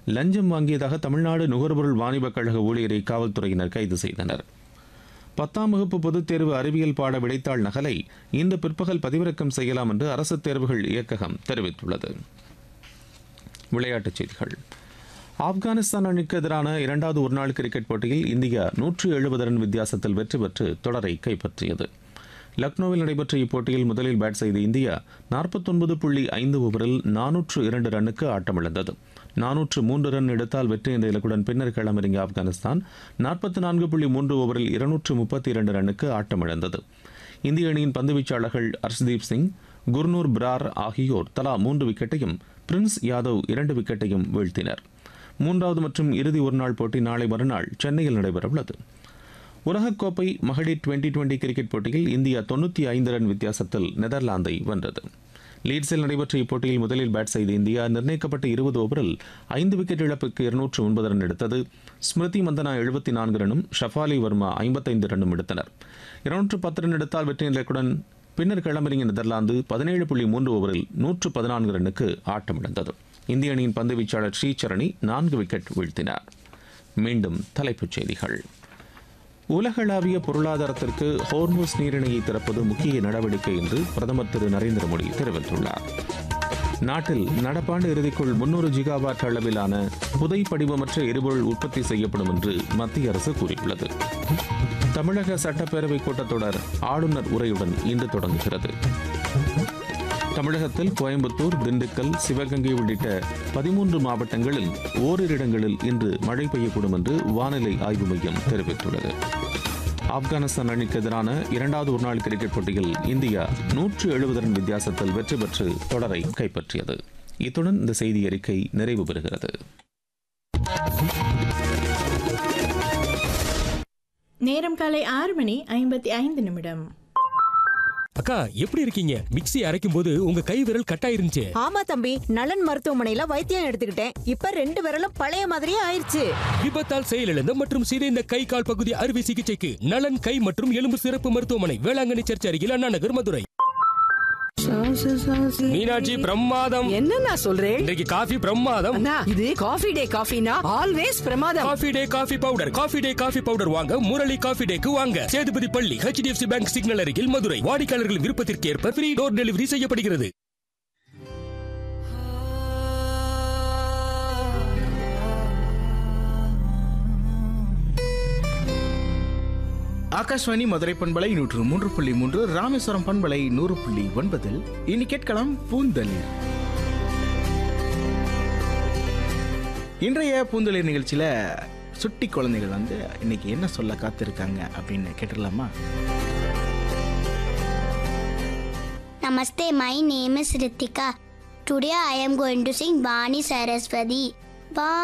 லஞ்சம் வாங்கியதாக தமிழ்நாடு நுகர்பொருள் வாணிபக் கழக ஊழியரை காவல்துறையினர் கைது செய்தனர் பத்தாம் வகுப்பு பொதுத் தேர்வு அறிவியல் பாட விடைத்தாள் நகலை இந்த பிற்பகல் பதிவிறக்கம் செய்யலாம் என்று அரசு தேர்வுகள் இயக்ககம் தெரிவித்துள்ளது விளையாட்டுச் செய்திகள் ஆப்கானிஸ்தான் அணிக்கு எதிரான இரண்டாவது ஒருநாள் கிரிக்கெட் போட்டியில் இந்தியா நூற்று எழுபது ரன் வித்தியாசத்தில் வெற்றி பெற்று தொடரை கைப்பற்றியது லக்னோவில் நடைபெற்ற இப்போட்டியில் முதலில் பேட் செய்த இந்தியா நாற்பத்தொன்பது புள்ளி ஐந்து ஓவரில் நானூற்று இரண்டு ரன்னுக்கு ஆட்டமிழந்தது நானூற்று மூன்று ரன் எடுத்தால் வெற்றி என்ற இலக்குடன் பின்னர் களமிறங்கிய ஆப்கானிஸ்தான் நாற்பத்தி நான்கு புள்ளி மூன்று ஓவரில் இருநூற்று முப்பத்தி இரண்டு ரன்னுக்கு ஆட்டமிழந்தது இந்திய அணியின் பந்துவீச்சாளர்கள் ஹர்ஷ்தீப் சிங் குர்னூர் பிரார் ஆகியோர் தலா மூன்று விக்கெட்டையும் பிரின்ஸ் யாதவ் இரண்டு விக்கெட்டையும் வீழ்த்தினர் மூன்றாவது மற்றும் இறுதி ஒருநாள் போட்டி நாளை மறுநாள் சென்னையில் நடைபெறவுள்ளது உலகக்கோப்பை மகளிர் டுவெண்டி டுவெண்டி கிரிக்கெட் போட்டியில் இந்தியா தொண்ணூற்றி ஐந்து ரன் வித்தியாசத்தில் நெதர்லாந்தை வென்றது லீட்ஸில் நடைபெற்ற இப்போட்டியில் முதலில் பேட் செய்த இந்தியா நிர்ணயிக்கப்பட்ட இருபது ஓவரில் ஐந்து விக்கெட் இழப்புக்கு இருநூற்று ஒன்பது ரன் எடுத்தது ஸ்மிருதி மந்தனா எழுபத்தி நான்கு ரன்னும் ஷஃபாலி வர்மா ஐம்பத்தைந்து ரன்னும் எடுத்தனர் இருநூற்று பத்து ரன் எடுத்தால் வெற்றி இலக்குடன் பின்னர் களமிறங்கிய நெதர்லாந்து பதினேழு புள்ளி மூன்று ஓவரில் நூற்று பதினான்கு ரன்னுக்கு ஆட்டமிழந்தது இந்திய அணியின் பந்து வீச்சாளர் ஸ்ரீசரணி நான்கு விக்கெட் வீழ்த்தினார் மீண்டும் தலைப்புச் செய்திகள் உலகளாவிய பொருளாதாரத்திற்கு ஹோர்மோஸ் நீரிணையை திறப்பது முக்கிய நடவடிக்கை என்று பிரதமர் திரு நரேந்திர மோடி தெரிவித்துள்ளார் நாட்டில் நடப்பாண்டு இறுதிக்குள் முன்னூறு ஜிகாவாட் அளவிலான புதை படிவமற்ற எரிபொருள் உற்பத்தி செய்யப்படும் என்று மத்திய அரசு கூறியுள்ளது தமிழக சட்டப்பேரவை கூட்டத்தொடர் ஆளுநர் உரையுடன் இன்று தொடங்குகிறது தமிழகத்தில் கோயம்புத்தூர் திண்டுக்கல் சிவகங்கை உள்ளிட்ட பதிமூன்று மாவட்டங்களில் ஓரிரு இடங்களில் இன்று மழை பெய்யக்கூடும் என்று வானிலை ஆய்வு மையம் தெரிவித்துள்ளது ஆப்கானிஸ்தான் அணிக்கு எதிரான இரண்டாவது ஒருநாள் கிரிக்கெட் போட்டியில் இந்தியா நூற்று எழுபது ரன் வித்தியாசத்தில் வெற்றி பெற்று தொடரை கைப்பற்றியது இத்துடன் இந்த செய்தி அறிக்கை நிறைவு பெறுகிறது நேரம் காலை ஆறு மணி ஐம்பத்தி ஐந்து நிமிடம் அக்கா எப்படி இருக்கீங்க மிக்ஸி அரைக்கும் போது உங்க கை விரல் கட்டாயிருந்துச்சு ஆமா தம்பி நலன் மருத்துவமனையில வைத்தியம் எடுத்துக்கிட்டேன் இப்ப ரெண்டு விரலும் பழைய மாதிரியே ஆயிருச்சு விபத்தால் செயலிழந்த மற்றும் சிதைந்த கை கால் பகுதி அறுவை சிகிச்சைக்கு நலன் கை மற்றும் எலும்பு சிறப்பு மருத்துவமனை வேளாங்கண்ணி சர்ச் அருகில் அண்ணா நகர் மதுரை மீனாட்சி பிரமாதம் என்ன நான் சொல்றேன் இன்றைக்கு காஃபி பிரமாதம் அண்ணா இது காஃபி டே காஃபினா ஆல்வேஸ் பிரமாதம் Coffee Day coffee powder Coffee Day coffee powder வாங்க முரளி காஃபி டேக்கு வாங்க சேதுபதி பள்ளி ஹெச்டிஎஃப்சி பேங்க் சிக்னல் அருகில் மதுரை வாடிக்கையாளர்கள் விருப்பத்திற்கு ஏற்ப ஃப்ரீ டோர் டெலிவரி செய்யப்படுகிறது ஆகாஷ்வாணி மதுரை பண்பலை நூற்று மூன்று புள்ளி மூன்று ராமேஸ்வரம் பண்பலை நூறு புள்ளி ஒன்பதில் இனி கேட்கலாம் பூந்தளிர் இன்றைய பூந்தளிர் நிகழ்ச்சியில சுட்டி குழந்தைகள் வந்து இன்னைக்கு என்ன சொல்ல காத்திருக்காங்க அப்படின்னு கேட்டுடலாமா Namaste, my name is Ritika. Today I am going to sing Bani Saraswati. Ba